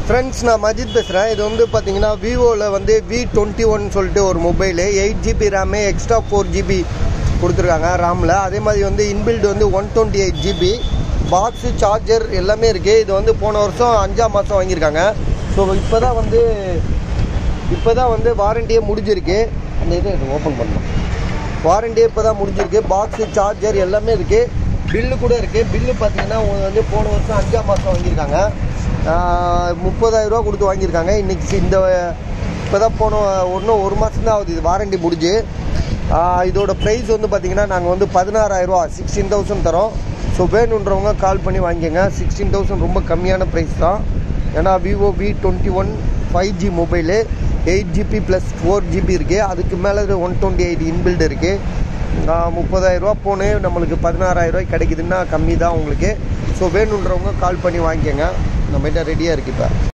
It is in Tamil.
ஃப்ரெண்ட்ஸ் நான் மஜித் பேசுகிறேன் இது வந்து பார்த்தீங்கன்னா விவோவில் வந்து வி டுவெண்ட்டி ஒன் சொல்லிட்டு ஒரு mobile eight GB RAM extra four GB கொடுத்துருக்காங்க ரேமில் அதே மாதிரி வந்து இன்பில்ட் வந்து one twenty eight GB box charger எல்லாமே இருக்குது இது வந்து போன வருஷம் அஞ்சாம் மாதம் வாங்கியிருக்காங்க ஸோ இப்போ தான் வந்து இப்போ தான் வந்து வாரண்டியே முடிஞ்சிருக்கு அந்த இதை ஓப்பன் பண்ணலாம் வாரண்டியே இப்போ தான் முடிஞ்சிருக்கு பாக்ஸு சார்ஜர் எல்லாமே இருக்குது பில்லு கூட இருக்குது பில்லு பார்த்தீங்கன்னா உங்களுக்கு வந்து போன வருஷம் அஞ்சாம் மாதம் வாங்கியிருக்காங்க முப்பதாயிரரூவா கொடுத்து வாங்கியிருக்காங்க இன்றைக்கி இந்த இப்போ தான் போன ஒன்றும் ஒரு மாதம் தான் ஆகுது இது வாரண்டி முடிஞ்சு ஆஹ் இதோட ப்ரைஸ் வந்து பார்த்தீங்கன்னா நாங்கள் வந்து பதினாறாயிரரூவா சிக்ஸ்டீன் தௌசண்ட் தரோம் ஸோ வேணுன்றவங்க கால் பண்ணி வாங்கிக்கோங்க சிக்ஸ்டீன் தௌசண்ட் ரொம்ப கம்மியான ப்ரைஸ் தான் ஏன்னா Vivo V twenty one five G mobile eight GB plus four GB இருக்குது அதுக்கு மேலே ஒன் டுவெண்ட்டி எயிட் இன்பில்ட் இருக்குது முப்பதாயிரரூவா போனே நம்மளுக்கு பதினாறாயிரரூவாய்க்கு கிடைக்குதுன்னா கம்மி தான் உங்களுக்கு ஸோ வேணுன்றவங்க கால் பண்ணி வாங்கிக்கோங்க நம்மகிட்ட ரெடியாக இருக்குது இப்போ